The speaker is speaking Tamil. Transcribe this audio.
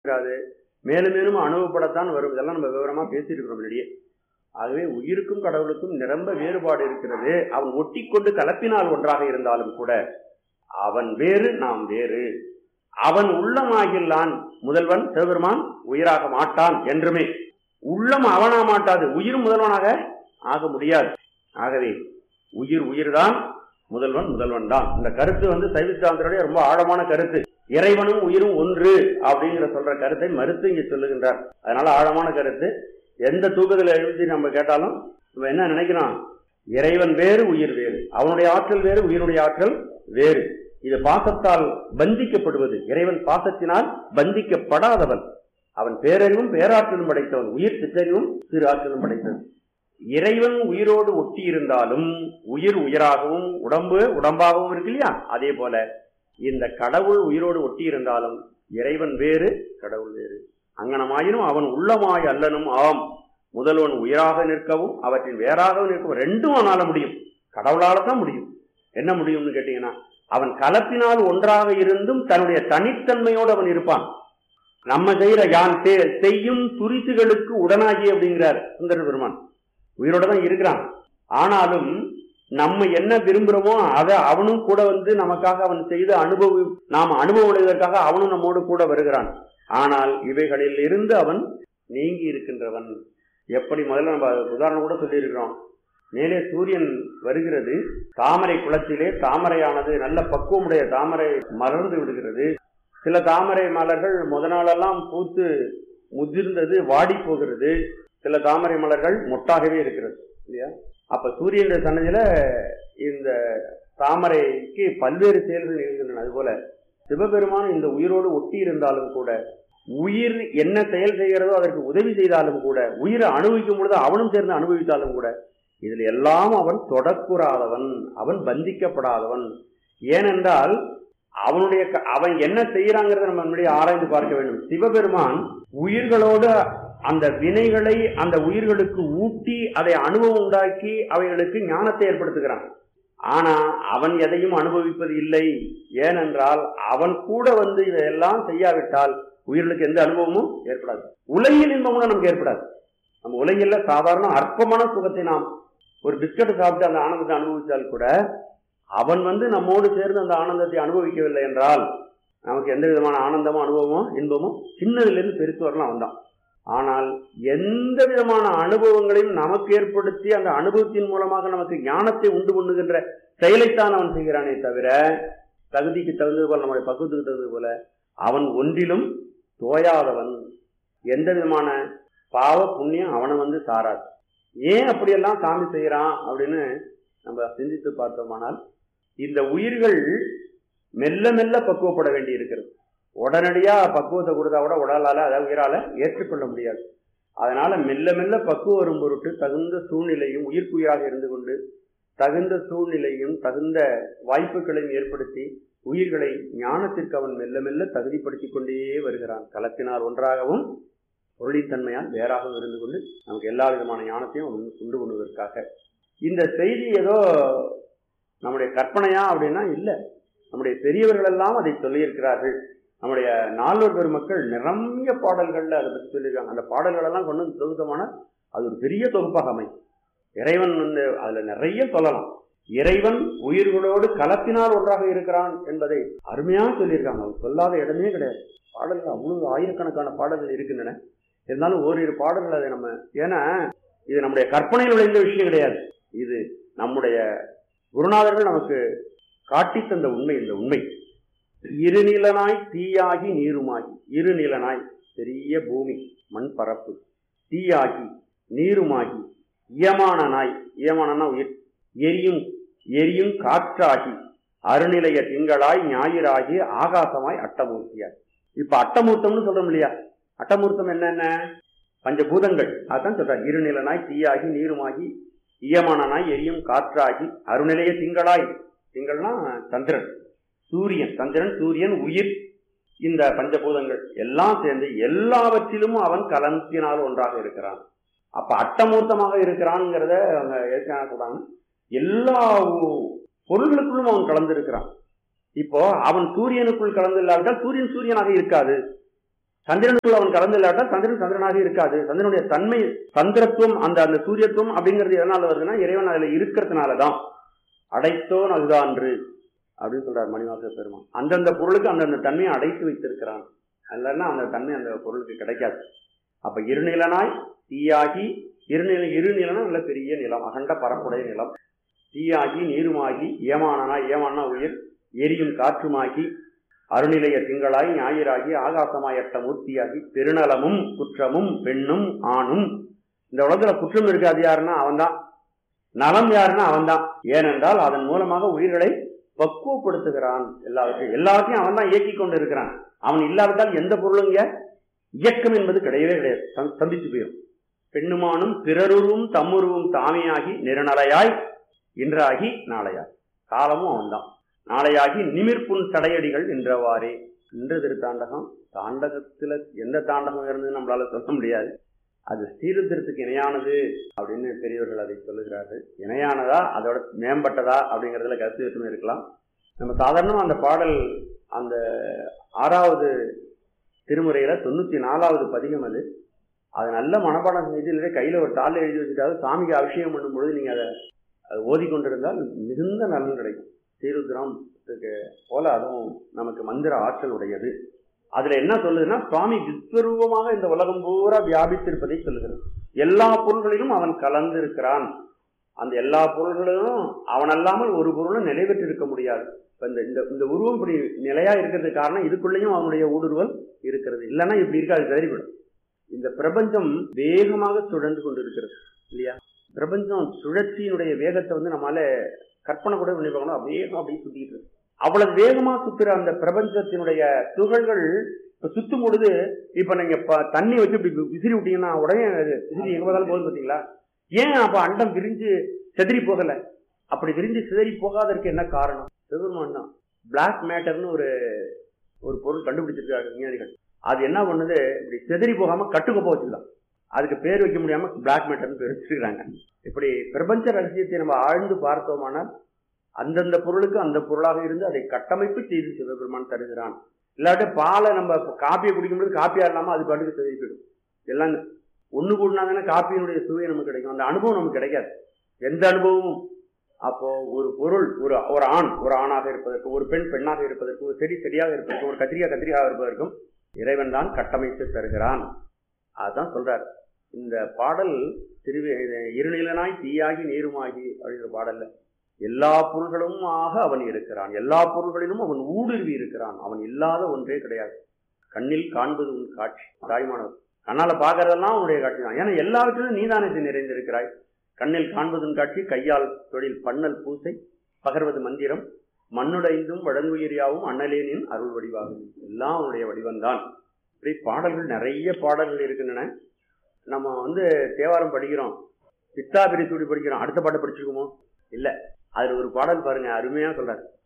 இருக்காது மேலும் மேலும் அனுபவப்படத்தான் வரும் இதெல்லாம் நம்ம விவரமா பேசிட்டு இருக்கிறோம் முன்னாடியே ஆகவே உயிருக்கும் கடவுளுக்கும் நிரம்ப வேறுபாடு இருக்கிறது அவன் ஒட்டி கொண்டு கலப்பினால் ஒன்றாக இருந்தாலும் கூட அவன் வேறு நாம் வேறு அவன் உள்ளமாகில்லான் முதல்வன் சிவபெருமான் உயிராக மாட்டான் என்றுமே உள்ளம் அவனா மாட்டாது உயிரும் முதல்வனாக ஆக முடியாது ஆகவே உயிர் உயிர்தான் முதல்வன் முதல்வன் தான் இந்த கருத்து வந்து சைவித்தாந்தருடைய ரொம்ப ஆழமான கருத்து இறைவனும் உயிரும் ஒன்று அப்படிங்கிற சொல்ற கருத்தை மறுத்து இங்க சொல்லுகின்றார் அதனால ஆழமான கருத்து எந்த தூக்கத்தில் எழுதி நம்ம கேட்டாலும் நம்ம என்ன நினைக்கிறோம் இறைவன் வேறு உயிர் வேறு அவனுடைய ஆற்றல் வேறு உயிருடைய ஆற்றல் வேறு இது பாசத்தால் பந்திக்கப்படுவது இறைவன் பாசத்தினால் பந்திக்கப்படாதவன் அவன் பேரறிவும் பேராற்றலும் படைத்தவன் உயிர் சிற்றறிவும் சிறு ஆற்றலும் படைத்தவன் இறைவன் உயிரோடு ஒட்டி இருந்தாலும் உயிர் உயிராகவும் உடம்பு உடம்பாகவும் இருக்கு இல்லையா அதே போல இந்த கடவுள் உயிரோடு ஒட்டி இருந்தாலும் இறைவன் வேறு கடவுள் வேறு அங்கனமாயினும் அவன் உள்ளமாய் அல்லனும் ஆம் முதல்வன் உயிராக நிற்கவும் அவற்றின் வேறாக நிற்கவும் ரெண்டும் அவனால முடியும் கடவுளால தான் முடியும் என்ன முடியும்னு கேட்டீங்கன்னா அவன் கலப்பினால் ஒன்றாக இருந்தும் தன்னுடைய தனித்தன்மையோடு அவன் இருப்பான் நம்ம செய்யற யான் செய்யும் துரிசுகளுக்கு உடனாகி அப்படிங்கிறார் சுந்தர பெருமான் உயிரோட தான் இருக்கிறான் ஆனாலும் நம்ம என்ன விரும்புகிறோமோ அதை அவனும் கூட வந்து நமக்காக அவன் செய்து அனுபவி நாம் அனுபவம் அடைவதற்காக அவனும் நம்மோடு கூட வருகிறான் ஆனால் இவைகளில் இருந்து அவன் நீங்கி இருக்கின்றவன் எப்படி முதல்ல நம்ம உதாரணம் கூட சொல்லியிருக்கிறோம் மேலே சூரியன் வருகிறது தாமரை குளத்திலே தாமரையானது நல்ல பக்குவமுடைய தாமரை மலர்ந்து விடுகிறது சில தாமரை மலர்கள் முத நாளெல்லாம் பூத்து முதிர்ந்தது வாடி போகிறது சில தாமரை மலர்கள் மொட்டாகவே இருக்கிறது இல்லையா அப்ப சூரியனுடைய சன்னதியில இந்த தாமரைக்கு பல்வேறு செயல்கள் நிகழ்கின்றன அதுபோல சிவபெருமான் இந்த உயிரோடு ஒட்டி இருந்தாலும் கூட உயிர் என்ன செயல் செய்கிறதோ அதற்கு உதவி செய்தாலும் கூட உயிரை அனுபவிக்கும் பொழுது அவனும் சேர்ந்து அனுபவித்தாலும் கூட இதில் எல்லாம் அவன் தொடக்கூறாதவன் அவன் பந்திக்கப்படாதவன் ஏனென்றால் அவனுடைய அவன் என்ன செய்யறாங்கிறத நம்ம முன்னாடி ஆராய்ந்து பார்க்க வேண்டும் சிவபெருமான் உயிர்களோடு அந்த வினைகளை அந்த உயிர்களுக்கு ஊட்டி அதை அனுபவம் உண்டாக்கி அவைகளுக்கு ஞானத்தை ஏற்படுத்துகிறான் ஆனா அவன் எதையும் அனுபவிப்பது இல்லை ஏனென்றால் அவன் கூட வந்து இதையெல்லாம் செய்யாவிட்டால் உயிர்களுக்கு எந்த அனுபவமும் ஏற்படாது உலகில் இன்பமும் நமக்கு ஏற்படாது நம்ம உலகில் சாதாரண அற்பமான சுகத்தை நாம் ஒரு பிஸ்கட் சாப்பிட்டு அந்த ஆனந்தத்தை அனுபவித்தால் கூட அவன் வந்து நம்மோடு சேர்ந்து அந்த ஆனந்தத்தை அனுபவிக்கவில்லை என்றால் நமக்கு எந்த விதமான ஆனந்தமும் அனுபவமும் இன்பமும் சின்னதிலிருந்து பெருத்து வரலாம் வந்தான் ஆனால் எந்த விதமான அனுபவங்களையும் நமக்கு ஏற்படுத்தி அந்த அனுபவத்தின் மூலமாக நமக்கு ஞானத்தை உண்டு பண்ணுகின்ற செயலைத்தான் அவன் செய்கிறானே தவிர தகுதிக்கு தகுந்தது போல நம்முடைய பக்குவத்துக்கு தகுந்தது போல அவன் ஒன்றிலும் தோயாதவன் எந்த விதமான பாவ புண்ணியம் அவனை வந்து சாராது ஏன் அப்படியெல்லாம் சாமி செய்கிறான் அப்படின்னு நம்ம சிந்தித்து பார்த்தோமானால் இந்த உயிர்கள் மெல்ல மெல்ல பக்குவப்பட வேண்டி இருக்கிறது உடனடியா பக்குவத்தை கொடுத்தா கூட உடலால அதாவது உயிரால ஏற்றுக்கொள்ள முடியாது அதனால மெல்ல மெல்ல பக்குவம் வரும் பொருட்டு தகுந்த சூழ்நிலையும் உயிர்க்குயிராக இருந்து கொண்டு தகுந்த சூழ்நிலையும் தகுந்த வாய்ப்புகளையும் ஏற்படுத்தி உயிர்களை ஞானத்திற்கு அவன் மெல்ல மெல்ல தகுதிப்படுத்தி கொண்டே வருகிறான் களத்தினால் ஒன்றாகவும் பொருளின் தன்மையால் வேறாகவும் இருந்து கொண்டு நமக்கு எல்லா விதமான ஞானத்தையும் அவன் உண்டு கொள்வதற்காக இந்த செய்தி ஏதோ நம்முடைய கற்பனையா அப்படின்னா இல்லை நம்முடைய பெரியவர்கள் எல்லாம் அதை சொல்லியிருக்கிறார்கள் நம்முடைய நால்வர் பெருமக்கள் நிரம்பிய பாடல்கள்ல அதை பற்றி சொல்லியிருக்காங்க அந்த பாடல்கள் எல்லாம் கொண்டு வந்து தொகுத்தமான அது ஒரு பெரிய தொகுப்பாக அமையும் இறைவன் வந்து அதுல நிறைய சொல்லலாம் இறைவன் உயிர்களோடு கலப்பினால் ஒன்றாக இருக்கிறான் என்பதை அருமையா சொல்லியிருக்காங்க அவர் சொல்லாத இடமே கிடையாது பாடல்கள் அவ்வளவு ஆயிரக்கணக்கான பாடல்கள் இருக்கின்றன இருந்தாலும் ஓரிரு பாடல்கள் அதை நம்ம ஏன்னா இது நம்முடைய கற்பனையில் விளைந்த விஷயம் கிடையாது இது நம்முடைய குருநாதர்கள் நமக்கு காட்டி தந்த உண்மை இந்த உண்மை இருநிலனாய் தீயாகி நீருமாகி இருநிலனாய் பெரிய பூமி மண் பரப்பு தீயாகி நீருமாகி இயமானனாய் இயமானனா உயிர் எரியும் எரியும் காற்றாகி அருநிலைய திங்களாய் ஞாயிறாகி ஆகாசமாய் அட்டமூர்த்தியாய் இப்ப அட்டமூர்த்தம்னு சொல்றோம் இல்லையா அட்டமூர்த்தம் என்னென்ன பஞ்சபூதங்கள் அதான் சொல்றார் இருநிலனாய் தீயாகி நீருமாகி இயமானனாய் எரியும் காற்றாகி அருநிலைய திங்களாய் திங்கள்னா சந்திரன் சூரியன் சந்திரன் சூரியன் உயிர் இந்த பஞ்சபூதங்கள் எல்லாம் சேர்ந்து எல்லாவற்றிலும் அவன் கலந்தினால் ஒன்றாக இருக்கிறான் அப்ப அட்டமூர்த்தமாக இருக்கிறான்ங்கிறத அவங்க ஏற்கனவே சொல்றாங்க எல்லா பொருள்களுக்குள்ளும் அவன் கலந்து இருக்கிறான் இப்போ அவன் சூரியனுக்குள் கலந்து இல்லாவிட்டால் சூரியன் சூரியனாக இருக்காது சந்திரனுக்குள் அவன் கலந்து இல்லாட்டால் சந்திரன் சந்திரனாக இருக்காது சந்திரனுடைய தன்மை சந்திரத்துவம் அந்த அந்த சூரியத்துவம் அப்படிங்கிறது எதனால வருதுன்னா இறைவன் அதுல இருக்கிறதுனாலதான் அடைத்தோன் அதுதான்று அப்படின்னு சொல்றார் மணிவாச பெருமான் அந்தந்த பொருளுக்கு அந்தந்த தன்மையை அடைத்து வைத்திருக்கிறான் இல்லைன்னா அந்த தன்மை அந்த பொருளுக்கு கிடைக்காது அப்ப இருநிலனாய் தீயாகி இருநில இருநிலனா நல்ல பெரிய நிலம் அகண்ட பரப்புடைய நிலம் தீயாகி நீருமாகி ஏமானனாய் ஏமானா உயிர் எரியும் காற்றுமாகி அருநிலைய திங்களாய் ஞாயிறாகி ஆகாசமாயற்ற மூர்த்தியாகி பெருநலமும் குற்றமும் பெண்ணும் ஆணும் இந்த உலகத்துல குற்றம் இருக்காது யாருன்னா அவன்தான் நலம் யாருன்னா அவன்தான் ஏனென்றால் அதன் மூலமாக உயிர்களை பக்குவப்படுத்துகிறான் எல்லாவற்றையும் எல்லாத்தையும் அவன் தான் இயக்கி கொண்டு இருக்கிறான் அவன் இல்லாவிட்டால் எந்த பொருளும் இங்க இயக்கம் என்பது கிடையவே கிடையாது சந்- சந்திச்சு போயிடும் பெண்ணுமானும் பிறருருவும் தம்முருவும் தாமையாகி நிறநலையாய் இன்றாகி நாளையாய் காலமும் அவன்தான் நாளையாகி நிமிர்ப்புண் தடையடிகள் நின்றவாறே இன்று திருத்தாண்டகம் தாண்டகத்துல எந்த தாண்டகம் இருந்தது நம்மளால சொல்ல முடியாது அது ஸ்ரீருத்திரத்துக்கு இணையானது அப்படின்னு பெரியவர்கள் அதை சொல்லுகிறார்கள் இணையானதா அதோட மேம்பட்டதா அப்படிங்கிறதுல கருத்து வேற்றுமை இருக்கலாம் நம்ம சாதாரணமா அந்த பாடல் அந்த ஆறாவது திருமுறையில தொண்ணூத்தி நாலாவது பதிகம் அது அது நல்ல மனப்பாடம் செஞ்சு இல்லை கையில ஒரு தாளில் எழுதி வச்சுட்டாவது சாமிக்கு அபிஷேகம் பண்ணும்பொழுது நீங்க அதை அதை ஓதிக்கொண்டிருந்தால் மிகுந்த நலன் கிடைக்கும் ஸ்ரீருத்ரத்துக்கு போல அதுவும் நமக்கு மந்திர ஆற்றல் உடையது அதுல என்ன சொல்லுதுன்னா சுவாமி விஸ்வரூபமாக இந்த உலகம் பூரா வியாபித்திருப்பதை சொல்லுகிறது எல்லா பொருள்களிலும் அவன் கலந்து இருக்கிறான் அந்த எல்லா பொருள்களிலும் அவன் அல்லாமல் ஒரு பொருளும் நிறைவேற்றிருக்க முடியாது இப்ப இந்த இந்த இந்த உருவம் இப்படி நிலையா இருக்கிறதுக்கு காரணம் இதுக்குள்ளேயும் அவனுடைய ஊடுருவல் இருக்கிறது இல்லைன்னா இப்படி இருக்காது தெரிவிடும் இந்த பிரபஞ்சம் வேகமாக சுழன்று கொண்டிருக்கிறது இல்லையா பிரபஞ்சம் சுழற்சியினுடைய வேகத்தை வந்து நம்மால கற்பனை கூட பண்ணி பார்க்கணும் வேகம் அப்படியே சுத்திட்டு இருக்கு அவ்வளவு வேகமா சுத்துற அந்த பிரபஞ்சத்தினுடைய துகள்கள் இப்ப சுத்தும் பொழுது இப்ப நீங்க ப- தண்ணி வச்சு இப்படி விசிறி விட்டீங்கன்னா உடனே அது விசிறி எங்க பார்த்தாலும் போகுது பாத்தீங்களா ஏன் அப்ப அண்டம் விரிஞ்சு செதறி போகல அப்படி விரிஞ்சு சிதறி போகாதற்கு என்ன காரணம் சிவபெருமான் தான் பிளாக் மேட்டர்னு ஒரு ஒரு பொருள் கண்டுபிடிச்சிருக்காங்க விஞ்ஞானிகள் அது என்ன பண்ணுது இப்படி செதறி போகாம கட்டுக்கோப்பா வச்சுக்கலாம் அதுக்கு பேர் வைக்க முடியாம பிளாக் மேட்டர்னு பேர் வச்சிருக்காங்க இப்படி பிரபஞ்ச ரகசியத்தை நம்ம ஆழ்ந்து பார்த்தோமானால் அந்தந்த பொருளுக்கு அந்த பொருளாக இருந்து அதை கட்டமைப்பு செய்து சிவபெருமான் தருகிறான் இல்லாட்டி பாலை நம்ம காப்பியை குடிக்கும்போது காப்பியா இல்லாம அது பாட்டுக்கு செதறி போயிடும் எல்லாம் ஒண்ணு கூடினா தானே காப்பியினுடைய சுவை நமக்கு கிடைக்கும் அந்த அனுபவம் நமக்கு கிடைக்காது எந்த அனுபவமும் அப்போ ஒரு பொருள் ஒரு ஒரு ஆண் ஒரு ஆணாக இருப்பதற்கு ஒரு பெண் பெண்ணாக இருப்பதற்கு ஒரு செடி செடியாக இருப்பதற்கு ஒரு கத்திரிக்காய் கத்திரிக்காக இருப்பதற்கும் இறைவன் தான் கட்டமைத்து தருகிறான் அதுதான் சொல்றார் இந்த பாடல் திருவி இருநிலனாய் தீயாகி நீருமாகி அப்படிங்கிற பாடல்ல எல்லா பொருள்களும் ஆக அவன் இருக்கிறான் எல்லா பொருள்களிலும் அவன் ஊடுருவி இருக்கிறான் அவன் இல்லாத ஒன்றே கிடையாது கண்ணில் காண்பது உன் காட்சி தாய்மானவர் கண்ணால பாக்குறதெல்லாம் உன்னுடைய காட்சி தான் ஏன்னா எல்லாவற்றிலும் நீதானத்தை நிறைந்திருக்கிறாய் கண்ணில் காண்பதும் காட்சி கையால் தொழில் பண்ணல் பூசை பகர்வது மந்திரம் மண்ணுடைந்தும் வழங்குயிரியாவும் அண்ணலேனின் அருள் வடிவாகும் எல்லாம் அவனுடைய வடிவம்தான் இப்படி பாடல்கள் நிறைய பாடல்கள் இருக்கின்றன நம்ம வந்து தேவாரம் படிக்கிறோம் சித்தாபிரி சூடி படிக்கிறோம் அடுத்த பாட்டை படிச்சிருக்குமோ இல்ல அதுல ஒரு பாடல் பாருங்க அருமையா சொல்றாரு